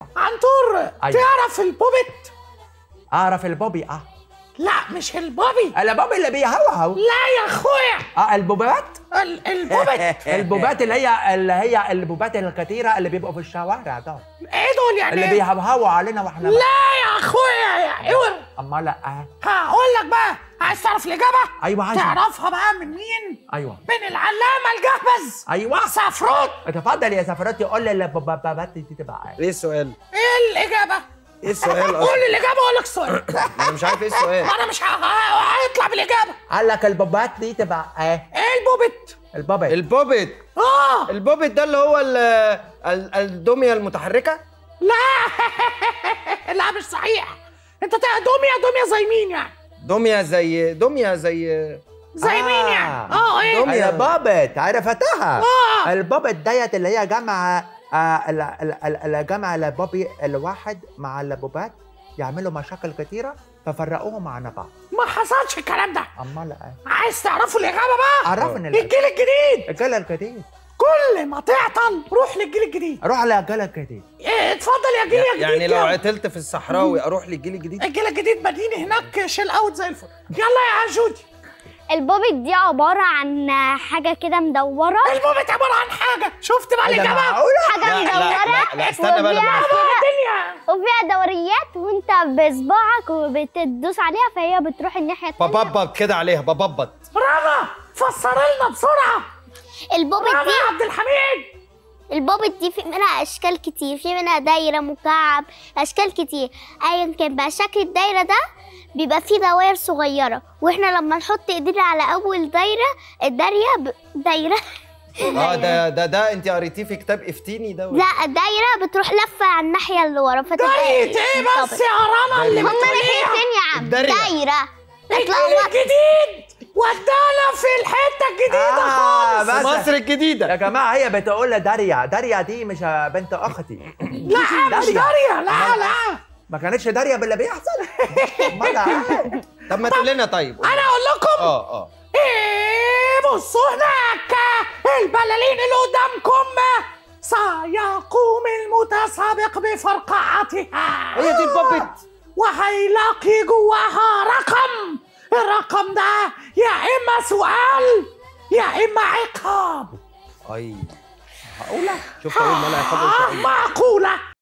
عنتور أيوة. تعرف البوبت اعرف البوبي اه لا مش البوبي البوبي اللي بيهوهو لا يا اخويا اه البوبات ال- البوبت البوبات اللي هي اللي هي البوبات الكتيره اللي بيبقوا في الشوارع دول ايه دول يعني اللي إيه؟ بيهوهوا علينا واحنا لا يا اخويا يا ايوه اما لا آه. هقول لك بقى عايز تعرف الاجابه ايوه عايز تعرفها بقى من مين ايوه من العلامه الجهبذ ايوه سفروت اتفضل يا سفرتي قول لي البوبات دي تبقى ايه ايه السؤال؟ ايه الاجابه ايه السؤال قول اصلا؟ الاجابه واقول لك السؤال انا مش عارف ايه السؤال انا مش ه- ه- هيطلع بالاجابه قال لك البوبات دي تبقى ايه ايه البوبت البوبي البوبت اه البوبت ده اللي هو ال- ال- الدميه المتحركه لا لا مش صحيح انت تق- دميه دميه زي مين يعني دميه زي دميه زي زي آه. مين يعني اه ايه دمية. البوبت عرفتها اه البوبت ديت اللي هي جمع آه ال- ال- ال- الجمع البوبي الواحد مع البوبات يعملوا مشاكل كتيره ففرقوهم عن بعض ما حصلش الكلام ده اما لا إيه؟ عايز تعرفوا الاجابه بقى عرفني الجيل الجديد الجيل الجديد كل ما تعطل روح للجيل الجديد روح للجيل الجديد إيه، اتفضل يا جيل يا جديد يعني لو يلا. عطلت في الصحراوي اروح للجيل الجديد الجيل الجديد مديني هناك شيل اوت زي الفل يلا يا جودي البوبت دي عبارة عن حاجة كده مدورة البوبت عباره عن حاجه شفت بقى إيه ده الاجابه معقولة؟ حاجة لا لا مدورة لا, لا استنى بقى لما وفيها كده الدنيا وفيها دوريات وانت بصباعك وبتدوس عليها فهي بتروح الناحية التانية بببط كده عليها بببط رنا فسر لنا بسرعه البوبت رنا دي يا عبد الحميد البوبت دي في منها اشكال كتير في منها دايره مكعب اشكال كتير ايا كان بقى شكل الدايره ده بيبقى فيه دوائر صغيره واحنا لما نحط ايدينا على اول دايره الدايره ب... دايره اه ده ده ده انت قريتيه في كتاب افتيني ده ولا؟ لا الدايره بتروح لفه على الناحيه اللي ورا فتبقى دايرة ايه بس طبق. يا رنا اللي هما بتقوليها ناحيتين يا عم الدايرة. دايره الجيل اتلخبط الجديد ودانا في الحته الجديده آه خالص بس مصر الجديدة يا جماعه هي بتقول داريا داريا دي مش بنت اختي لا مش داريا لا لا ما كانتش داريا باللي بيحصل امال إيه؟ طب ما تقول لنا طيب انا اقول لكم اه اه ايه بصوا هناك البلالين اللي قدامكم سيقوم المتسابق بفرقعتها هي دي البابت وهيلاقي جواها رقم الرقم ده يا اما سؤال يا اما عقاب اي معقولة شفت اول ما انا عقاب قلت آه إيه؟ معقولة